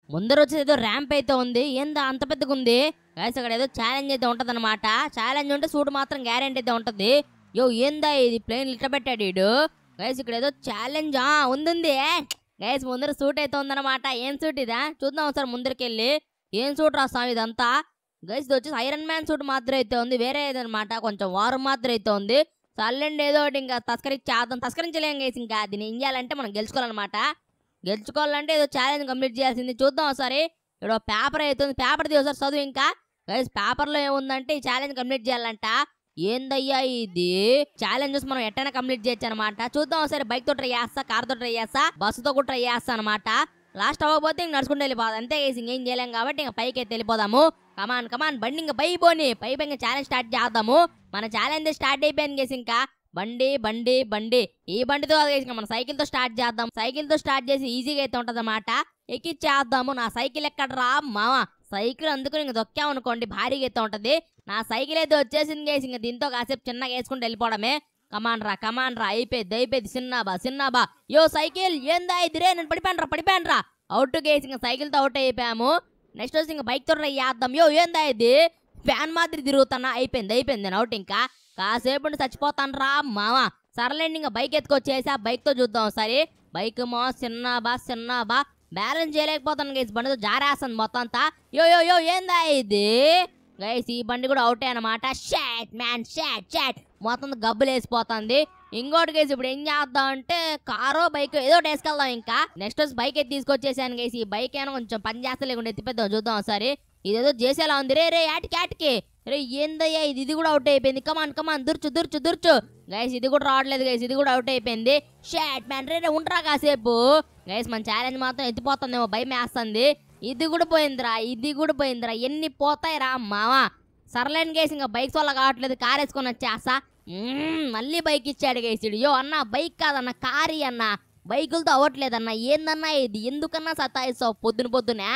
ముందర వచ్చేది ఏదో ర్యాంప్ అయితే ఉంది ఏందా అంత పెద్దగా ఉంది గైస్ అక్కడ ఏదో ఛాలెంజ్ అయితే ఉంటది అనమాట ఛాలెంజ్ ఉంటే సూట్ మాత్రం గ్యారెంటీ అయితే ఉంటది యో ఏందా ఇది ప్లేన్ ఇట్ట పెట్టాడు వీడు గైస్ ఇక్కడ ఏదో ఛాలెంజ్ ఆ ఉంది గైస్ ముందర సూట్ అయితే ఉందన్నమాట ఏం సూట్ ఇదా చూద్దాం ఒకసారి ముందరికెళ్ళి ఏం సూట్ రాస్తాం ఇదంతా గైస్ ఇది వచ్చేసి ఐరన్ మ్యాన్ సూట్ మాత్రం అయితే ఉంది వేరే ఏదన్నమాట కొంచెం వారం మాత్రం అయితే ఉంది చల్లండి ఏదో ఒకటి ఇంకా తస్కరించేద్దాం తస్కరించలేం గైస్ ఇంకా దీన్ని ఏం చేయాలంటే మనం గెలుచుకోవాలన్నమాట గెలుచుకోవాలంటే ఏదో ఛాలెంజ్ కంప్లీట్ చేయాల్సింది చూద్దాం ఒకసారి ఇక్కడ పేపర్ అవుతుంది పేపర్ ఒకసారి చదువు ఇంకా గైస్ పేపర్లో ఏముందంటే ఈ ఛాలెంజ్ కంప్లీట్ చేయాలంట ఏందయ్యా ఇది ఛాలెంజెస్ మనం ఎట్టైనా కంప్లీట్ చేయొచ్చు అనమాట చూద్దాం ఒకసారి బైక్ తో ట్రై చేస్తా కార్ తో ట్రై చేస్తా బస్సుతో కూడా ట్రై చేస్తా అనమాట లాస్ట్ అవ్వకపోతే ఇంక నడుచుకుంటూ వెళ్ళిపోదాం అంతే గైస్ ఇంకేం చేయలేం కాబట్టి ఇంకా పైకి అయితే వెళ్ళిపోదాము కమాన్ కమాన్ బండి ఇంకా పై పోని పై పై ఇంకా ఛాలెంజ్ స్టార్ట్ చేద్దాము మన ఛాలెంజ్ స్టార్ట్ అయిపోయింది గేసి ఇంకా బండి బండి బండి ఈ బండితో కాదు guys, ఇంకా మన సైకిల్ తో స్టార్ట్ చేద్దాం సైకిల్ తో స్టార్ట్ చేసి ఈజీగా అయితే ఉంటది అన్నమాట ఎక్కిచ్చేద్దాము నా సైకిల్ ఎక్కడ రా మామ సైకిల్ అందుకుని ఇంక దొక్కామనుకోండి భారీగా అయితే ఉంటది నా సైకిల్ అయితే వచ్చేసింది గేసి ఇంకా దీంతో కాసేపు చిన్నగా వేసుకుంటూ వెళ్ళిపోవడమే కమాన్ రా కమాన్ రా అయిపోయింది అయిపోయింది చిన్నాబా చిన్నాబా యో సైకిల్ ఏందా ఇది రే నేను పడిపోయాను రా పడిపోయాను రా అవుట్ గేసి ఇంకా సైకిల్ తో అవుట్ అయిపోయాము నెక్స్ట్ వచ్చి ఇంకా బైక్ తో ట్రై చేద్దాం యో ఏందా ఇది ఫ్యాన్ మాదిరి తిరుగుతున్నా అయిపోయింది అయిపోయింది నేను అవుట్ ఇంకా కాసేపు ఉండి చచ్చిపోతాను రా మామ సర్లేండి ఇంకా బైక్ ఎత్తుకొచ్చేసి ఆ బైక్ తో చూద్దాం ఒకసారి బైక్ మా చిన్నబా చిన్నబా బ్యాలెన్స్ చేయలేకపోతాను గైస్ బండితో జారేస్తుంది మొత్తం అంతా యో యో యో ఏందా ఇది గైస్ ఈ బండి కూడా అవుటే అనమాట షాట్ మ్యాన్ షాట్ షాట్ మొత్తం గబ్బులు వేసిపోతుంది ఇంకోటి గైస్ ఇప్పుడు ఏం చేద్దాం అంటే కారో బైక్ ఏదో ఒకటి వేసుకెళ్దాం ఇంకా నెక్స్ట్ వచ్చి బైక్ అయితే తీసుకొచ్చేసాను గైస్ ఈ బైక్ ఏమో కొంచెం పని చేస్తా లేకుండా ఎత్తిపెద్దాం చూద్దాం ఒకసారి ఇదేదో చేసేలా ఉంది రే రే యాటికి యాటికి రే ఏందయ్యా ఇది ఇది కూడా అవుట్ అయిపోయింది కమాన్ కమాన్ దుర్చు దుర్చు దుర్చు గైస్ ఇది కూడా రావట్లేదు గైస్ ఇది కూడా అవుట్ అయిపోయింది షాట్ మ్యాన్ రే రే ఉండరా కాసేపు గైస్ మన ఛాలెంజ్ మాత్రం ఎత్తిపోతుందేమో భయం వేస్తుంది ఇది కూడా పోయిందిరా ఇది కూడా పోయిందిరా ఎన్ని పోతాయి రా మావా సర్లేని గేసి ఇంకా బైక్స్ వల్ల కావట్లేదు కార్ వేసుకొని వచ్చేస్తా మ్మ్, మళ్ళీ బైక్ ఇచ్చాడు గేసిడు యో అన్న బైక్ కాదన్న కారీ అన్న బైకులతో అవ్వట్లేదన్న ఏందన్నా ఇది ఎందుకన్నా సతాయిస్తావు పొద్దున పొద్దునే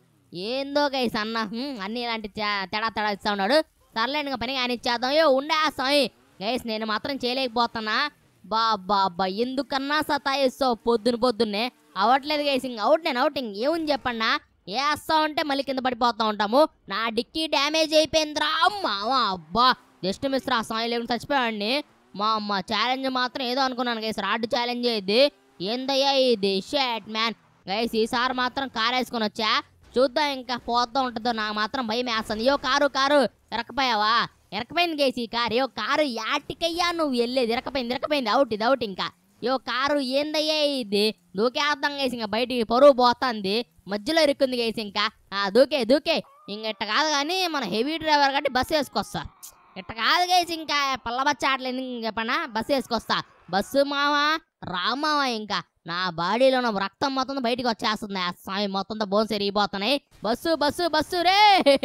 ఏందో గైస్ అన్న హ్మ్, అన్ని ఇలాంటి చే- తేడా తేడా ఇస్తా ఉన్నాడు సర్లేండి ఇంకా పని కానీ ఇచ్చేద్దాం యో ఉండేస్తాం గైస్ నేను మాత్రం చేయలేకపోతున్నా బా బా బా ఎందుకన్నా సతాయిస్తావు పొద్దున పొద్దున్నే అవ్వట్లేదు గైస్ ఇంక అవుట్ నేను అవుట్ ఇంక ఏముంది చెప్పన్నా వేస్తా ఉంటే మళ్ళీ కింద పడిపోతా ఉంటాము నా డిక్కీ డ్యామేజ్ అయిపోయిందిరా అమ్మా అబ్బా జస్ట్ మిస్ రా సాయి లేకుండా చచ్చిపోయాడిని మా అమ్మ ఛాలెంజ్ మాత్రం ఏదో అనుకున్నాను గైస్ రాడ్ ఛాలెంజ్ ఇది ఏందయ్యా ఇది షాట్ మ్యాన్ గైస్ ఈసారి మాత్రం కార్ వేసుకొని వచ్చా చూద్దాం ఇంకా పోతా ఉంటుందో నాకు మాత్రం భయం వేస్తుంది యో కారు కారు ఎరకపోయావా ఎరకపోయింది గేసి ఈ కారు యో కారు యాటికయ్యా నువ్వు వెళ్ళేది ఎరకపోయింది ఎరకపోయింది అవుట్ ఇది అవుట్ ఇంకా యో కారు ఏందయ్యా ఇది దూకేద్దాం గేసి ఇంకా బయటికి పరువు పోతుంది మధ్యలో ఇరుక్కుంది గేసి ఇంకా ఆ దూకే దూకే ఇంక ఇట్ట కాదు కానీ మన హెవీ డ్రైవర్ కాబట్టి బస్సు వేసుకొస్తా ఇట్ట కాదు గేసి ఇంకా పల్లబచ్చ ఆటలేదు చెప్పనా బస్సు వేసుకొస్తా బస్సు మావా రామావా ఇంకా నా బాడీలో ఉన్న రక్తం మొత్తం బయటికి వచ్చేస్తుంది ఆ స్వామి మొత్తం బోన్స్ ఎరిగిపోతున్నాయి బస్సు బస్సు బస్సు రే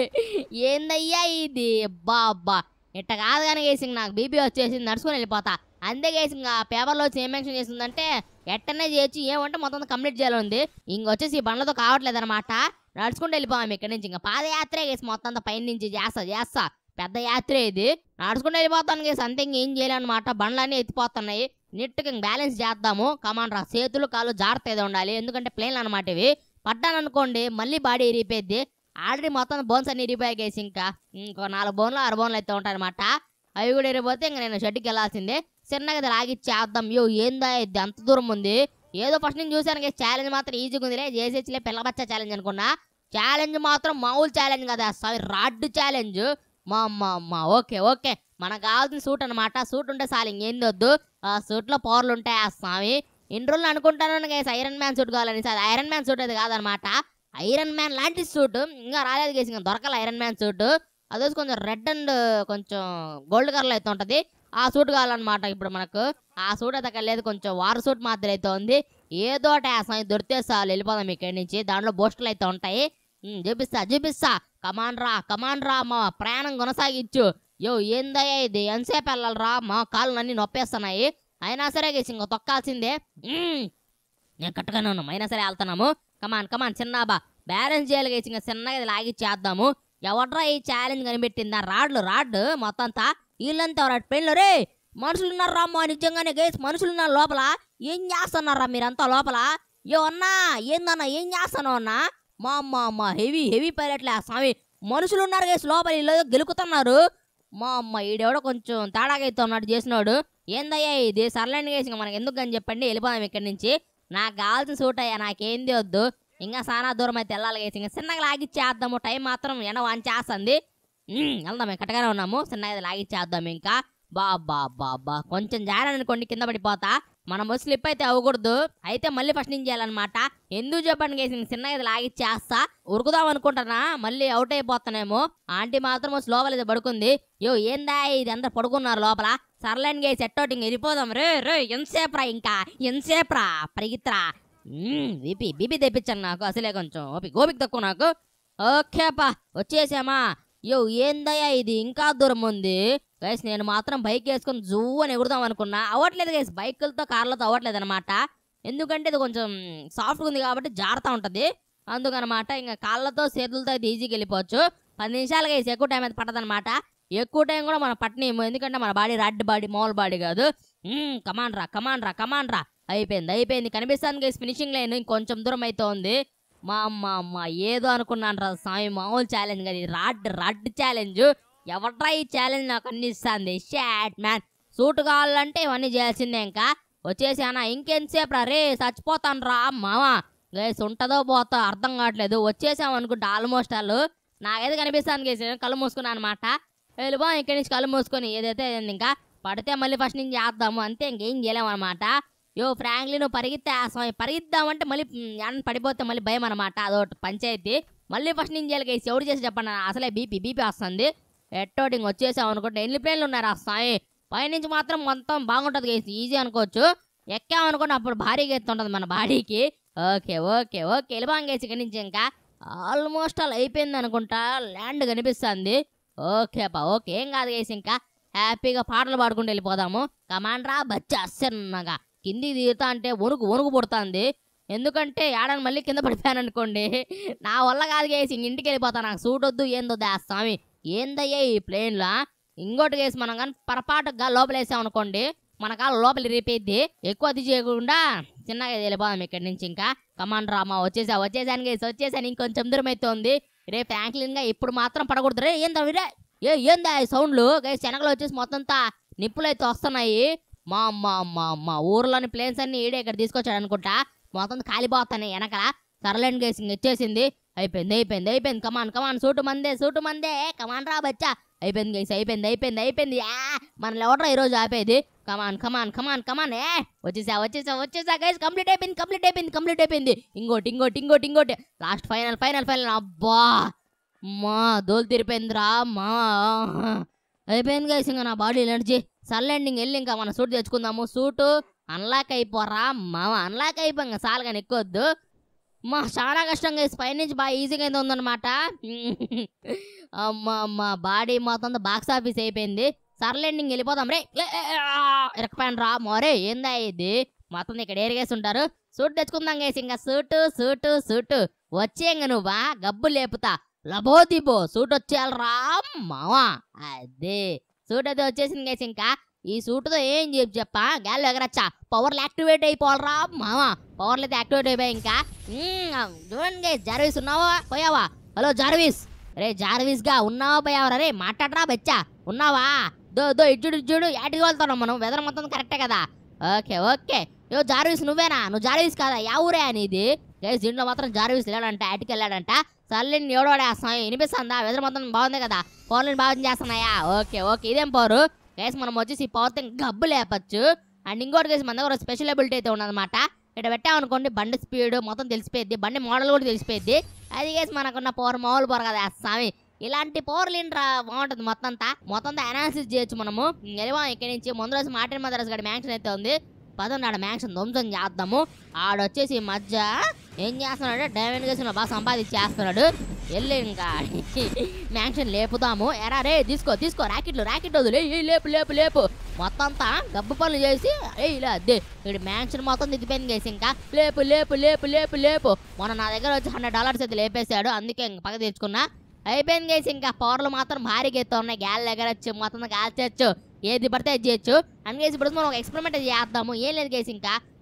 ఏందయ్యా ఇది అబ్బా అబ్బా ఇట్ట కాదు కానీ గేసింగ్ నాకు బీపీ వచ్చేసింది నడుచుకొని వెళ్ళిపోతా అంతే గేసింగ్ ఆ పేపర్లో వచ్చి ఏం మెన్షన్ చేసిందంటే ఎట్టనే చేయొచ్చు ఏమంటే మొత్తం కంప్లీట్ చేయాలి ఉంది ఇంకొచ్చేసి ఈ బండ్లతో కావట్లేదు అనమాట నడుచుకుంటూ వెళ్ళిపోయాం ఇక్కడి నుంచి ఇంకా పాదయాత్రే గేసి మొత్తం అంతా పైన నుంచి చేస్తా చేస్తా పెద్ద యాత్రే ఇది నడుచుకుంటూ వెళ్ళిపోతాను గేసి అంతే ఇంకేం చేయాలన్నమాట బండ్లన్నీ ఎత్తిపోతున్నాయి నీట్గా బ్యాలెన్స్ చేద్దాము కమాన్ రా చేతులు కాళ్ళు జాగ్రత్త ఏదో ఉండాలి ఎందుకంటే ప్లేన్లు అనమాట ఇవి పడ్డాను అనుకోండి మళ్ళీ బాడీ ఇరిగిపోద్ది ఆల్రెడీ మొత్తం బోన్స్ అన్ని ఇరిగిపోయాయి గేసి ఇంకా ఇంకో నాలుగు బోన్లు ఆరు బోన్లు అయితే ఉంటాయన్నమాట అవి కూడా ఇరిగిపోతే ఇంకా నేను షెడ్కి వెళ్ళాల్సిందే చిన్నగా ఇది లాగిచ్చేద్దాం యో ఏందా ఇది అంత దూరం ఉంది ఏదో ఫస్ట్ నేను చూశాను గేసి ఛాలెంజ్ మాత్రం ఈజీగా ఉందిలే చేసేచ్చిలే పిల్లబచ్చ ఛాలెంజ్ అనుకున్నా ఛాలెంజ్ మాత్రం మామూలు ఛాలెంజ్ కదా సారీ రాడ్ ఛాలెంజ్ మా అమ్మ అమ్మ ఓకే ఓకే మనకు కావాల్సిన సూట్ అనమాట సూట్ ఉంటే చాలు ఇంకేంది వద్దు ఆ సూట్ లో పవర్లు ఉంటాయి ఆ స్వామి ఇన్ని రోజులు అనుకుంటాను గైస్ ఐరన్ మ్యాన్ సూట్ కావాలని అది ఐరన్ మ్యాన్ సూట్ అది కాదనమాట ఐరన్ మ్యాన్ లాంటి సూట్ ఇంకా రాలేదు గేసి ఇంకా దొరకాలి ఐరన్ మ్యాన్ సూట్ అది వచ్చి కొంచెం రెడ్ అండ్ కొంచెం గోల్డ్ కలర్ అయితే ఉంటది ఆ సూట్ కావాలన్నమాట ఇప్పుడు మనకు ఆ సూట్ అయితే అక్కడ లేదు కొంచెం వార్ సూట్ మాత్రం అయితే ఉంది ఏదో ఒకటి ఆ స్వామి దొరికితే చాలు వెళ్ళిపోదాం ఇక్కడి నుంచి దాంట్లో బోస్టులు అయితే ఉంటాయి ఉమ్, చూపిస్తా చూపిస్తా కమాన్ రా కమాన్ రా మా ప్రయాణం కొనసాగించు యో ఏందయ్యా ఇది ఎంతసేపు వెళ్ళాలరా మా కాళ్ళు అన్ని నొప్పేస్తున్నాయి అయినా సరే గేసి ఇంకో తొక్కాల్సిందే ఉమ్, నేను కట్టుగానే ఉన్నాం అయినా సరే వెళ్తున్నాము కమాన్ కమాన్ చిన్నాబా బ్యాలెన్స్ చేయాలి గేసి ఇంకా చిన్నగా ఇది లాగి చేద్దాము ఎవడ్రా ఈ ఛాలెంజ్ కనిపెట్టిందా రాడ్లు రాడ్ మొత్తం అంతా వీళ్ళంతా ఎవరు పెళ్ళి రే మనుషులు ఉన్నారా అమ్మా నిజంగానే గేసి మనుషులు ఉన్నారు లోపల ఏం చేస్తున్నారా మీరంతా లోపల యో అన్నా ఏందన్నా ఏం చేస్తాను అన్నా మా అమ్మ అమ్మ హెవీ హెవీ పైలట్లే ఆ స్వామి మనుషులు ఉన్నారు గేసి లోపల వీళ్ళు ఏదో గెలుకుతున్నారు మా అమ్మ ఈడెవడో కొంచెం తేడాగా అయితే ఉన్నాడు చేసినాడు ఏందయ్యా ఇది సర్లెండ్ గేసి ఇంకా మనకి ఎందుకు అని చెప్పండి వెళ్ళిపోదాం ఇక్కడి నుంచి నాకు కావాల్సిన సూట్ అయ్యా నాకేంది వద్దు ఇంకా చాలా దూరం అయితే వెళ్ళాలి గేసి ఇంకా చిన్నగా లాగిచ్చేద్దాము టైం మాత్రం ఎండ వాంచేస్తుంది ఉమ్, వెళ్దాం మేము కట్టగానే ఉన్నాము చిన్నగా లాగిచ్చేద్దాం ఇంకా బా బా బా బా కొంచెం జారనుకోండి కింద పడిపోతా మనం స్లిప్ అయితే అవ్వకూడదు అయితే మళ్ళీ ఫస్ట్ నుంచి చేయాలన్నమాట ఎందుకు చెప్పండి గేసి చిన్నగా ఇది లాగిచ్చేస్తా ఉరుకుదాం అనుకుంటానా మళ్ళీ అవుట్ అయిపోతానేమో ఆంటీ మాత్రం లోపల ఇది పడుకుంది యో ఏందా ఇది అందరు పడుకున్నారు లోపల సర్లైన్ గేసి ఎట్టోటింగ్ వెళ్ళిపోదాం రే రే ఎంతసేపురా ఇంకా ఎంతసేపురా పరిగిత్రా బీపీ బీపీ తెప్పించాను నాకు అసలే కొంచెం ఓపి గోపికి తక్కువ నాకు ఓకేపా వచ్చేసామా యో ఏందయ్యా ఇది ఇంకా దూరం ఉంది గైస్ నేను మాత్రం బైక్ వేసుకొని జూ అని ఎగురుదాం అనుకున్నా అవ్వట్లేదు గైస్ బైకులతో కార్లతో అవ్వట్లేదు అనమాట ఎందుకంటే ఇది కొంచెం సాఫ్ట్గా ఉంది కాబట్టి జారుతూ ఉంటుంది అందుకనమాట ఇంకా కాళ్ళతో చేతులతో అయితే ఈజీగా వెళ్ళిపోవచ్చు పది నిమిషాలు గైస్ ఎక్కువ టైం అయితే పట్టదనమాట ఎక్కువ టైం కూడా మనం పట్టనేము ఎందుకంటే మన బాడీ రెడ్ బాడీ మామూలు బాడీ కాదు కమాన్ రా కమాన్ రా కమాన్ రా అయిపోయింది అయిపోయింది కనిపిస్తాను గైస్ ఫినిషింగ్ లైన్ ఇంకొంచెం దూరం అయితే ఉంది మా అమ్మ అమ్మ ఏదో అనుకున్నాను రా స్వామి మామూలు ఛాలెంజ్ కదా ఇది రాడ్ రాడ్ ఛాలెంజ్ ఎవట్రా ఈ ఛాలెంజ్ నాకు అందిస్తుంది షాట్ మ్యాన్ సూట్ కావాలంటే ఇవన్నీ చేయాల్సిందే ఇంకా వచ్చేసి అన్న ఇంకెంతసేపు రా రే చచ్చిపోతాను రా మామ గైస్ ఉంటుందో పోతో అర్థం కావట్లేదు వచ్చేసాం అనుకుంటా ఆల్మోస్ట్ వాళ్ళు నాకైతే కనిపిస్తాను గేసి కళ్ళు మూసుకున్నాను అనమాట వెళ్ళిపో ఇక్కడి నుంచి కళ్ళు మూసుకొని ఏదైతే అయింది ఇంకా పడితే మళ్ళీ ఫస్ట్ నుంచి చేద్దాము అంతే ఇంకేం చేయలేము అనమాట యో ఫ్రాంక్లీ నువ్వు పరిగెత్తే ఆ సమయం పరిగెత్తామంటే మళ్ళీ ఎండ పడిపోతే మళ్ళీ భయం అనమాట అదొకటి పంచాయతీ మళ్ళీ ఫస్ట్ నుంచి చేయాలి గైస్ ఎవరు చేసి చెప్పండి అసలే బీపీ బీపీ వస్తుంది ఎట్టోటింగ్ వచ్చేసాం అనుకుంటే ఎన్ని ప్లేన్లు ఉన్నారు ఆ సాయి పైనుంచి మాత్రం మొత్తం బాగుంటుంది గైస్ ఈజీ అనుకోవచ్చు ఎక్కామనుకోండి అప్పుడు భారీగా ఎత్తుంటుంది మన బాడీకి ఓకే ఓకే ఓకే వెళ్ళిపోయాం గైస్ ఇక్కడి నుంచి ఇంకా ఆల్మోస్ట్ అలా అయిపోయింది అనుకుంటా ల్యాండ్ కనిపిస్తుంది ఓకే అప్ప ఓకే ఏం కాదు గైస్ ఇంకా హ్యాపీగా పాటలు పాడుకుంటూ వెళ్ళిపోదాము కమాండ్రా బచ్చా అస్సన్నగా కింది దిగుతా అంటే వణుకు వణుకు పుడుతుంది ఎందుకంటే ఏడాది మళ్ళీ కింద పడిపోయాను అనుకోండి నా వల్ల కాదు గేసి ఇంక ఇంటికి వెళ్ళిపోతా నాకు సూట్ వద్దు ఏందొద్దు ఆ స్వామి ఏందయ్యా ఈ ప్లేన్లా ఇంకోటి కేసు మనం కానీ పొరపాటుగా లోపలేసాం అనుకోండి మన కాలు లోపల రిపేద్ది ఎక్కువ అది చేయకుండా చిన్నగా వెళ్ళిపోదాం ఇక్కడి నుంచి ఇంకా కమాండ్ రామా వచ్చేసా వచ్చేసాను గేసి వచ్చేసాను ఇంకొంచెం దూరం అయితే ఉంది రే ఫ్రాంక్లిన్ గా ఇప్పుడు మాత్రం పడకూడదు రే ఏందా విరే ఏ ఏందా ఈ సౌండ్లు గైస్ శనగలు వచ్చేసి మొత్తం అంతా నిప్పులు అయితే వస్తున్నాయి మా అమ్మ అమ్మ అమ్మ ఊర్లోని ప్లేన్స్ అన్ని ఈడే ఇక్కడ తీసుకొచ్చాడు అనుకుంటా మొత్తం కాలిపోతాయి వెనకల సర్లెండ్ గేసి ఇంక వచ్చేసింది అయిపోయింది అయిపోయింది అయిపోయింది కమాన్ కమాన్ సూటు మందే సూటు మందే కమాన్ రా బచ్చా అయిపోయింది గైస్ అయిపోయింది అయిపోయింది అయిపోయింది ఆ మనల్ని ఎవడరా ఈరోజు ఆపేది కమాన్ కమాన్ కమాన్ కమాన్ ఏ వచ్చేసా వచ్చేసా వచ్చేసా గైస్ కంప్లీట్ అయిపోయింది కంప్లీట్ అయిపోయింది కంప్లీట్ అయిపోయింది ఇంకోటి ఇంకోటి ఇంకోటి ఇంకోటి లాస్ట్ ఫైనల్ ఫైనల్ ఫైనల్ అబ్బా మా దోలు తిరిపోయిందిరా మా అయిపోయింది గైస్ ఇంకా నా బాడీ ఎనర్జీ సర్లెండింగ్ వెళ్ళి ఇంకా మన సూట్ తెచ్చుకుందాము సూటు అన్లాక్ అయిపోరా మామ అన్లాక్ అయిపోయి ఇంకా చాలు కానీ ఎక్కువద్దు మా చాలా కష్టంగా పైనుంచి బాగా ఈజీగా అయితే ఉందన్నమాట అమ్మ అమ్మ బాడీ మొత్తం బాక్స్ ఆఫీస్ అయిపోయింది సర్లెండింగ్ వెళ్ళిపోదాం రే ఇరకపోయాను రా మోరే ఏందా ఇది మొత్తం ఇక్కడ ఏరిగేసి ఉంటారు సూట్ తెచ్చుకుందాం గేసి ఇంకా సూటు సూటు సూటు వచ్చే ఇంక నువ్వా గబ్బు లేపుతా లబోదిబో సూట్ వచ్చేయాలరా మావా అదే సూట్ అయితే వచ్చేసింది గేసి ఇంకా ఈ సూట్తో ఏం చెప్పు చెప్పా గాలి ఎగరచ్చా పవర్లు యాక్టివేట్ అయిపోవాలరా మావా పవర్లు అయితే యాక్టివేట్ అయిపోయాయి ఇంకా మ్మ్, చూడండి గైస్ జార్విస్ ఉన్నావా పోయావా హలో జార్విస్ రే జార్విస్ గా ఉన్నావా పోయావరా రే మాట్లాడరా బచ్చా ఉన్నావా దో దో ఇజ్జుడు ఇజ్జుడు యాటికి వెళ్తున్నాం మనం వెదర్ మొత్తం కరెక్టే కదా ఓకే ఓకే యో జార్విస్ నువ్వేనా నువ్వు జార్విస్ కాదా యా ఊరే అనేది గైస్ దీంట్లో మాత్రం జార్విస్ వెళ్ళాడంట యాటికి వెళ్ళాడంట సర్లే ఎవడోడేస్తాం వినిపిస్తుందా వెదర్ మొత్తం బాగుంది కదా ఫోన్లు బాగా చేస్తున్నాయా ఓకే ఓకే ఇదేం పవరు గైస్ మనం వచ్చేసి ఈ పవర్తో గబ్బు లేపచ్చు అండ్ ఇంకోటి గైస్ మన దగ్గర స్పెషల్ అబిలిటీ అయితే ఉన్నదన్నమాట ఇక్కడ పెట్టామనుకోండి బండి స్పీడ్ మొత్తం తెలిసిపోయింది బండి మోడల్ కూడా తెలిసిపోయింది అది గైస్ మనకున్న పవర్ మామూలు పవర్ కదా స్వామి ఇలాంటి పవర్లు ఏంట్రా బాగుంటుంది మొత్తం అంతా మొత్తం అంతా అనాలిసిస్ చేయొచ్చు మనము వెళ్ళివా ఇక్కడి నుంచి ముందు రోజు మార్టిన్ మదరస్ గడి మ్యాక్షన్ అయితే ఉంది పదండి ఆడ మ్యాక్షన్ ధ్వంసం చేద్దాము ఆడొచ్చేసి ఈ మధ్య ఏం చేస్తున్నాడు డైమండ్ కేసు బాగా సంపాదించేస్తున్నాడు వెళ్ళి ఇంకా మ్యాక్షన్ లేపుదాము ఎరా రే తీసుకో తీసుకో రాకెట్లు రాకెట్ వదిలే ఏ లేపు లేపు లేపు మొత్తం అంతా గబ్బు పనులు చేసి ఏ ఇలా అదే ఇక్కడ మ్యాక్షన్ మొత్తం దిగిపోయింది కేసు ఇంకా లేపు లేపు లేపు లేపు లేపు మొన్న నా దగ్గర వచ్చి హండ్రెడ్ డాలర్స్ అయితే లేపేశాడు అందుకే ఇంక పక్క తెచ్చుకున్నా అయిపోయింది కేసు ఇంకా పవర్లు మాత్రం భారీగా ఎత్తు ఉన్నాయి గాలి ఎగరచ్చు మొత్తం కాల్చచ్చు ఏది పడితే అది చేయొచ్చు అందుకేసి ఇప్పుడు మనం ఒక ఎక్స్పెరిమెంట్ చేద్దాము ఏం లేదు కేసు ఇంకా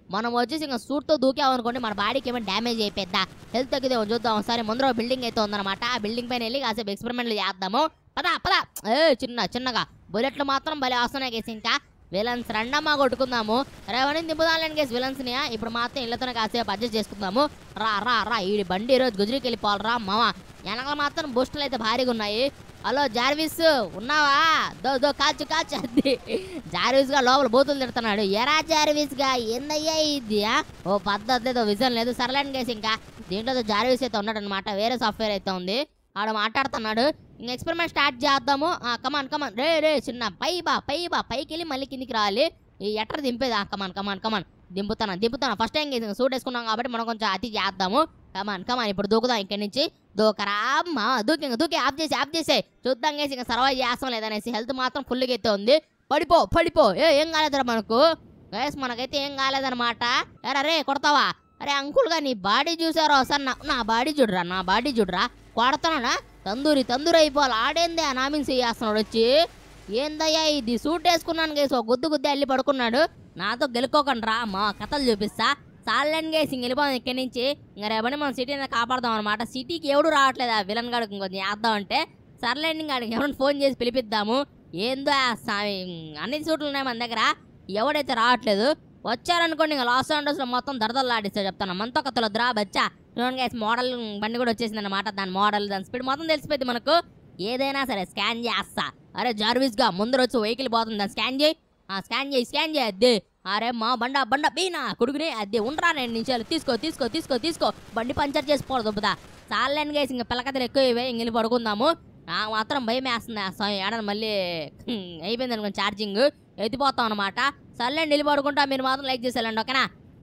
మనం వచ్చేసి ఇంకా సూట్తో దూకామనుకోండి మన బాడీకి ఏమైనా డ్యామేజ్ అయిపోద్దా హెల్త్ తగ్గితే చూద్దాం ఒకసారి ముందర బిల్డింగ్ అయితే ఉందన్నమాట ఆ బిల్డింగ్ పైన వెళ్ళి కాసేపు ఎక్స్పెరిమెంట్లు చేద్దాము పదా పదా ఏ చిన్న చిన్నగా బుల్లెట్లు మాత్రం భలే వస్తున్నాయి కేసు ఇంకా విలన్స్ రెండమ్మా కొట్టుకుందాము రేవని దింపుదాలని కేసు విలన్స్ ని ఇప్పుడు మాత్రం ఇళ్ళతోనే కాసేపు అడ్జస్ట్ చేసుకుందాము రా రా రా ఈ బండి ఈరోజు గుజరికి వెళ్ళిపోవాలి రా మామ వెనకాల మాత్రం బూస్టులు అయితే భారీగా ఉన్నాయి హలో జార్విస్ ఉన్నావా దో దో కాచు కాచు అది జార్విస్ గా లోపల బూతులు తిడుతున్నాడు ఎరా జార్విస్ గా ఏందయ్యా ఇది ఆ? ఓ పద్ధతి లేదు విజన్ లేదు సర్లేండి కేసు ఇంకా దీంట్లో జార్విస్ అయితే ఉన్నాడు అనమాట వేరే సాఫ్ట్వేర్ అయితే ఉంది ఆడ మాట్లాడుతున్నాడు ఇంక ఎక్స్పెరిమెంట్ స్టార్ట్ చేద్దాము కమాన్ కమాన్ రే రే చిన్న పై బా పై బా పైకి వెళ్ళి మళ్ళీ కిందికి రావాలి ఈ ఎట్ర దింపేదా కమాన్ కమాన్ కమాన్ దింపుతాను దింపుతాను ఫస్ట్ టైం కేసు సూట్ వేసుకున్నాం కాబట్టి మనం కొంచెం అతి చేద్దాము కమాన్ కమాన్ ఇప్పుడు దూకుదాం ఇక్కడి నుంచి దూకరా అమ్మా దూకి ఇంక దూకి ఆఫ్ చేసి ఆఫ్ చేసే చూద్దాం కేసి ఇంకా సర్వైవ్ చేస్తాం లేదనేసి హెల్త్ మాత్రం ఫుల్గా అయితే ఉంది పడిపో పడిపో ఏ ఏం కాలేదురా మనకు గైస్ మనకైతే ఏం కాలేదన్నమాట ఎరా రే కొడతావా అరే అంకుల్గా నీ బాడీ చూసారో ఒకసారి నా నా బాడీ చూడరా నా బాడీ చూడరా కొడతానా తందూరి తందూరి అయిపోవాలి ఆడేందే ఆ నామిన్స్ చేస్తున్నాడు వచ్చి ఏందయ్యా ఇది సూట్ వేసుకున్నాను గేసి ఒక గుద్దు గుద్ది వెళ్ళి పడుకున్నాడు నాతో గెలుకోకండి రా మా కథలు చూపిస్తా సాలెన్ గేసి ఇంక వెళ్ళిపోదాం ఇక్కడి నుంచి ఇంకా రేపటి మనం సిటీని కాపాడదాం అనమాట సిటీకి ఎవడు రావట్లేదు ఆ విలన్ గాడికి ఇంకొంచెం చేద్దాం అంటే సర్లేండి గాడికి ఎవరైనా ఫోన్ చేసి పిలిపిద్దాము ఏందో ఆ స్వామి అన్ని సూట్లు ఉన్నాయి మన దగ్గర ఎవడైతే రావట్లేదు వచ్చారనుకోండి ఇంకా లాస్ లో మొత్తం దరదలు ఆడిస్తా చెప్తాను మనతో కథలో ద్రా బచ్చా చూడండి గైస్ మోడల్ బండి కూడా వచ్చేసింది అనమాట దాని మోడల్ దాని స్పీడ్ మొత్తం తెలిసిపోయింది మనకు ఏదైనా సరే స్కాన్ చేస్తా అరే జార్విస్ గా ముందర వచ్చి వెహికల్ పోతుంది దాన్ని స్కాన్ చేయి ఆ స్కాన్ చేయి స్కాన్ చేయి అద్దే అరే మా బండ బండ బీనా కొడుకునే అద్దే ఉండరా రెండు నిమిషాలు తీసుకో తీసుకో తీసుకో తీసుకో బండి పంచర్ చేసిపోదు దుబ్బదా చాలని గేసి ఇంకా పిల్లకథలు ఎక్కువ ఇవే ఇంక వెళ్ళి పడుకుందాము నాకు మాత్రం భయం వేస్తుంది ఆ స్వామి ఏడని మళ్ళీ హ్మ్, అయిపోయింది అనుకోండి ఛార్జింగ్ ఎత్తిపోతాం అనమాట సర్లేండి వెళ్ళి పడుకుంటా మీరు మాత్రం లైక్ చేసేయాలండి ఓకేనా